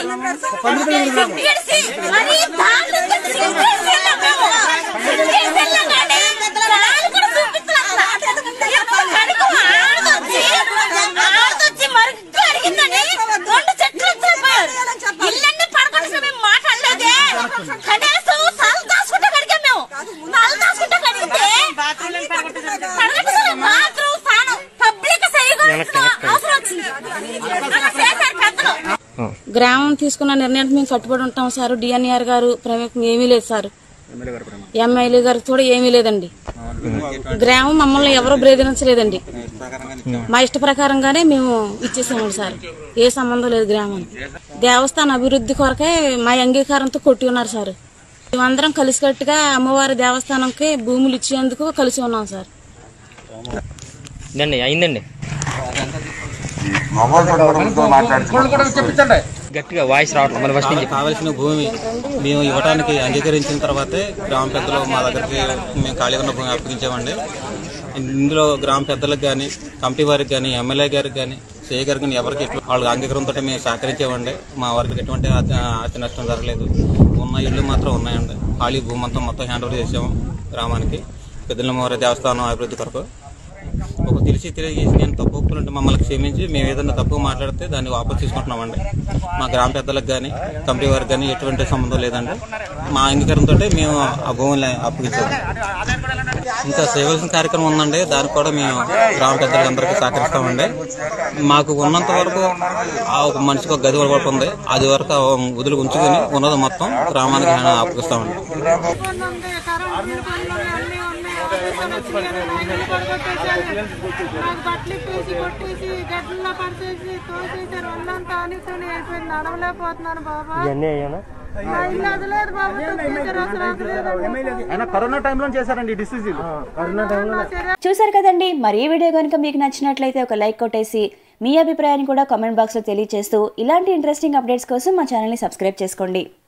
ఇడిసి, మరి దాంట్లో సిగ్గేసి వెళ్ళాం మేము. సిగ్గేసి వెళ్ళాం కానీ చాలు కూడా చూపించలే అసలు. ఎప్పుడు కడుపు ఆడదొచ్చి, ఆడదొచ్చి మరుగ్గా అడిగిందని రెండు చెట్లు వచ్చేపోయారు. ఇల్లన్నీ పడగొట్టేసి మేము మాట్లాడలేదే. కనీసం తల దాచుకుంటే కడిగాం మేము. తల దాచుకుంటే కడిగితే కడగట్లేదు. బాత్రూమ్, స్నానం, పబ్లిక్ చేయకూడదు అవసరం వచ్చింది. అలా చేశారు పెద్దలు. గ్రామం తీసుకున్న నిర్ణయానికి మేము కట్టుబడి ఉంటాం సార్ డిఎన్ఆర్ గారు ప్రమేయం ఏమీ లేదు సార్ ఎమ్మెల్యే గారు కూడా ఏమీ లేదండి గ్రామం మమ్మల్ని ఎవరూ బెదిరించలేదండి మా ఇష్ట ప్రకారంగానే మేము ఇచ్చేసామండి సార్ ఏ సంబంధం లేదు గ్రామానికి దేవస్థాన అభివృద్ధి కొరకే మా అంగీకారంతో కొట్టి ఉన్నారు సార్ మేమందరం కలిసికట్టుగా అమ్మవారి దేవస్థానంకి భూములు ఇచ్చేందుకు కలిసి ఉన్నాం సార్ ఇదండి అయిందండి మొబైల్ పట్టుకోవడంతో మాట్లాడుతున్నాం గట్టిగా వాయిస్ రావట్లేదు మళ్ళీ ఫస్ట్ నుంచి కావలసిన భూమి మేము ఇవ్వడానికి అంగీకరించిన తర్వాతే గ్రామ పెద్దలు మా దగ్గరికి మేము ఖాళీగా ఉన్న భూమి అప్పగించామండి ఇందులో గ్రామ పెద్దలకు కానీ కమిటీ వారికి కానీ ఎమ్మెల్యే గారికి కానీ సిఐ గారికి కానీ ఎవరికి ఎట్లా వాళ్ళ అంగీకారంతో మేము సహకరించామండి మా వారికి ఎటువంటి అతి అతి నష్టం జరగలేదు ఉన్న ఇళ్ళు మాత్రం ఉన్నాయండి ఖాళీ భూమి అంతా మొత్తం హ్యాండ్ ఓవర్ చేసాము గ్రామానికి పెద్దలమ్మవారి దేవస్థానం అభివృద్ధి కొరకు ఒక తెలిసి తెలియజేసి నేను తప్పు ఒప్పుకుంటే మమ్మల్ని క్షమించి మేము ఏదైనా తప్పు మాట్లాడితే దాన్ని వాపసు తీసుకుంటున్నామండి మా గ్రామ పెద్దలకు కానీ కమిటీ వారికి కానీ ఎటువంటి సంబంధం లేదండి మా అంగీకారంతో మేము ఆ భూమిని అప్పగించాము ఇంకా చేయవలసిన కార్యక్రమం ఉందండి దానికి కూడా మేము గ్రామ పెద్దలకు అందరికీ సహకరిస్తామండి మాకు ఉన్నంత వరకు ఆ ఒక మనిషికి ఒక గది వరకు ఉంది అది వరకు ఆ వదిలి ఉంచుకొని ఉన్నది మొత్తం గ్రామానికి అప్పగిస్తామండి నాకు బట్టలు ఇప్పేసి కొట్టేసి గడ్డల్లో పడిచేసి తోసేసారు ఒళ్ళంతా ఆనితోని అయిపోయింది నడవలేకపోతున్నాను బాబా మా ఇల్లు అదలేదు బాబు తొక్కేసారు అసలు అదలేదండి కరోనా టైంలో చేశారండి డిసీజ్ చూసారు కదండి మరి ఈ వీడియో కనుక మీకు నచ్చినట్లయితే ఒక లైక్ కొట్టేసి మీ అభిప్రాయాన్ని కూడా కామెంట్ బాక్స్లో తెలియజేస్తూ ఇలాంటి ఇంట్రెస్టింగ్ అప్డేట్స్ కోసం మా ఛానల్ని సబ్స్క్రైబ్ చేసుకోండి